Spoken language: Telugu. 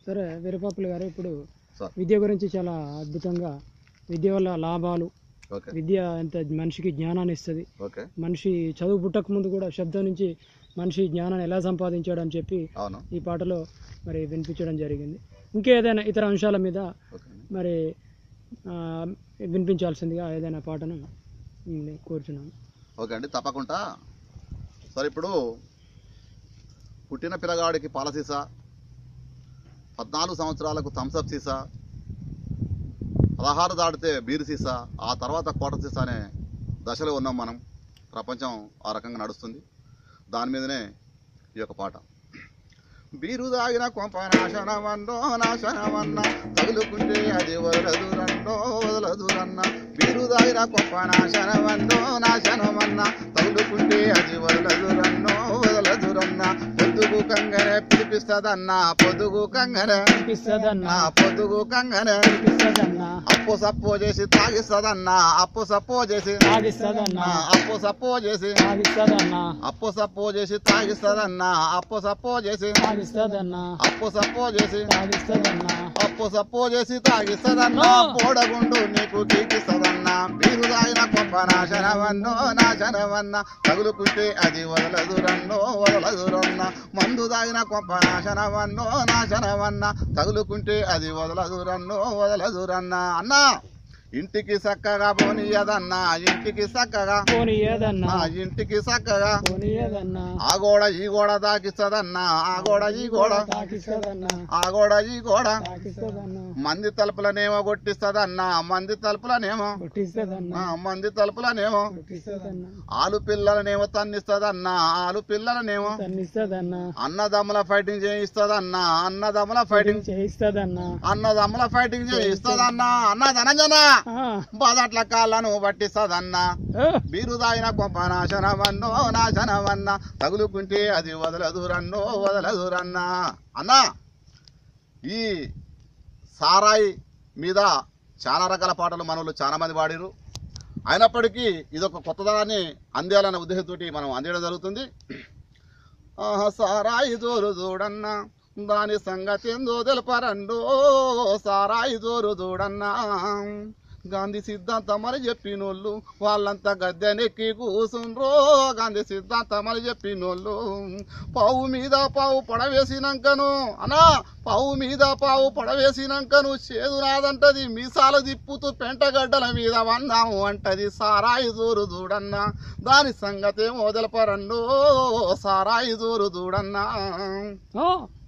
సరే వీరపాపులు గారు ఇప్పుడు సార్. విద్య గురించి చాలా అద్భుతంగా విద్య వల్ల లాభాలు ఓకే విద్య ఎంత మనిషికి జ్ఞానాన్ని ఇస్తుంది ఓకే మనిషి చదువు పుట్టక ముందు కూడా శబ్దం నుంచి మనిషి జ్ఞానాన్ని ఎలా సంపాదించాడు అని చెప్పి అవును ఈ పాటలో మరి వినిపించడం జరిగింది ఇంకేదైనా ఇతర అంశాల మీద ఓకే మరి ఆ, వినిపించాల్సిందిగా ఏదైనా పాటను ఉమ్, కోరుచున్నాను ఓకే అండి తప్పకుండా సరే ఇప్పుడు పుట్టిన పిల్లగాడికి పాల సీసా పద్నాలుగు సంవత్సరాలకు థమ్సప్ సీసా పదహారు దాటితే బీరు సీసా ఆ తర్వాత కోట సీసా అనే దశలో ఉన్నాం మనం ప్రపంచం ఆ రకంగా నడుస్తుంది దాని మీదనే ఈ యొక్క పాట బీరు దాగిన కొంప నాశనమన్నో నాశనమన్న తగులుకుంటే అది వదలదు రన్నో వదలదు రన్న బీరు దాగిన కొంప నాశనమన్నో నాశనమన్న తగులుకుంటే అది వదలదు రన్నో వదలదు రన్న పొద్దుగు కంగనే పిలిపిస్తదన్న పొద్దుగు కంగనే వినిపిస్తుందన్నా నా పొద్దుగు కంగనే వినిపిస్తుందన్నా అప్పు సప్పు చేసి తాగిస్తదన్న అప్పు సప్పు చేసి తాగిస్తుందన్నా నా అప్పు సప్పు చేసి తాగిస్తుందన్నా అప్పు సప్పు చేసి తాగిస్తదన్న అప్పు సప్పు చేసి తాగిస్తుందన్నా అప్పు సప్పు చేసి తాగిస్తుందన్నా అప్పు సప్పు చేసి తాగిస్తదన్నా పోడగుండు నీకు కీకిస్తదన్నా బీరు తాగిన కొంప నాశనవన్నో నాశనవన్న తగులుకుంటే అది వదలదు రన్నో వదలదు రన్న మందు తాగిన కొంప నాశనవన్నో నాశనవన్న తగులుకుంటే అది వదలదు రన్నో వదలదు రన్న అన్నా ఇంటికి చక్కగా పోనీయదన్నా ఇంటికి చక్కగా పోనీ ఏదన్నా ఆ ఇంటికి చక్కగా పోనీ ఏదన్నా ఆ గోడ ఈ గోడ తాకిస్తదన్నా ఆ గోడ ఈ గోడ తాకిస్తుందన్నా ఆ గోడ ఈ గోడ తాకిస్తుందన్నా మంది తలుపులనేమో కొట్టిస్తదన్నా మంది తలుపులనేమో కొట్టిస్తుందన్నా ఆ, మంది తలుపులనేమో కొట్టిస్తుందన్నా ఆలు పిల్లలనేమో తన్నిస్తదన్నా ఆలు పిల్లలనేమో తన్నిస్తుందన్నా అన్నదమ్ముల ఫైటింగ్ చేయిస్తదన్నా అన్నదమ్ముల ఫైటింగ్ చేయిస్తుందన్నా అన్నదమ్ముల ఫైటింగ్ చేయిస్తదన్నా అన్న ధనంజన ఆ, బాదట్ల కాళ్ళను పట్టిస్తదన్నా ఆ, బీరు దాగిన కొంప నాశనమన్నో నాశనమన్న తగులుకుంటే అది వదలదు రన్నో వదలదు రన్నా అన్నా ఈ సారాయి మీద చాలా రకాల పాటలు మనలు చాలా మంది పాడిరు అయినప్పటికీ ఇదొక కొత్తదనాన్ని అందేయాలనే ఉద్దేశంతో మనం అందేయడం జరుగుతుంది ఆహా, సారాయి జోరు చూడన్నా దాని సంగతి ఏందో తెలపరండో సారాయి జోరు చూడన్నా గాంధీ సిద్ధాంతం అని చెప్పినోళ్ళు వాళ్ళంతా గద్దెనెక్కి కూసుండ్రో గాంధీ సిద్ధాంతం అని చెప్పినోళ్ళు పావు మీద పావు పడవేసినాకను అనా పావు మీద పావు పడవేసినాకను చేదు నాదంటది మీసాలు తిప్పుతూ పెంటగడ్డల మీద వందాము అంటది సారాయి జోరు చూడన్నా దాని సంగతే మొదలపరండో సారాయి జోరు చూడన్నా ఆ,